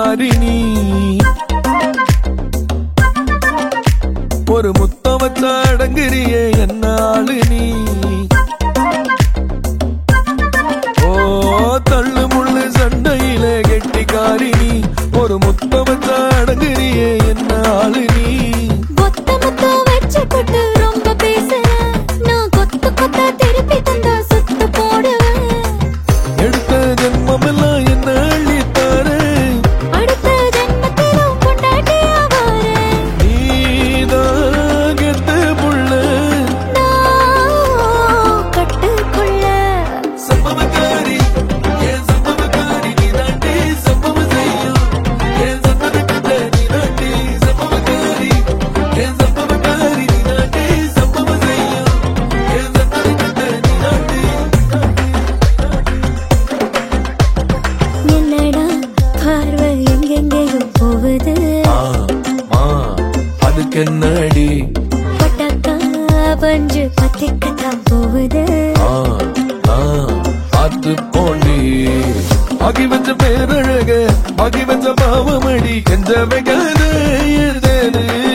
கெட்டிக்காரி நீ ஒரு முத்தம் வச்சா அடங்குறியே என்ன ஆளு நீ ஓ தள்ளு முள்ளு சண்டையிலே கெட்டிக்காரி நீ ஒரு முத்தம் வச்சா அடங்குறியே என்ன ஆளு நீ மொத்த மொத்தம் வச்சுக்கிட்டு ரொம்ப பேசுற நான் கொத்து கொத்தா திருப்பி தந்தா சுத்து போடுவேன் எடுத்த ஜென்மமெல்லாம் என்ன அள்ளித்தாரு அடுத்த ஜென்மத்திலும் பொண்டாட்டியா வாரேன் நீதான் கெட்ட புள்ள நான் கட்டுக்குள்ள சம்பவக்காரி என் சம்பவக்காரி நீ நாட்டி சம்பவம் செய்யும் என் சம்பவத்தை நீ நாட்டி சம்பவக்காரி என் சம்பவக்காரி நீ நாட்டி சம்பவம் செய்யும் என் சம்பவத்தை நீ நாட்டி என்னடா பார்வை எங்கெங்கேயோ போகுது ஆ ஆ அதுக்கு என்னடி பட்டாக்கா பஞ்சு பத்திக்கத்தான் போகுது ஆ ஆ பார்த்து போண்டி ஆகி வச்ச பேரழக ஆகி வச்ச பாவமடி கெஞ்ச வைக்காத ஏதேனு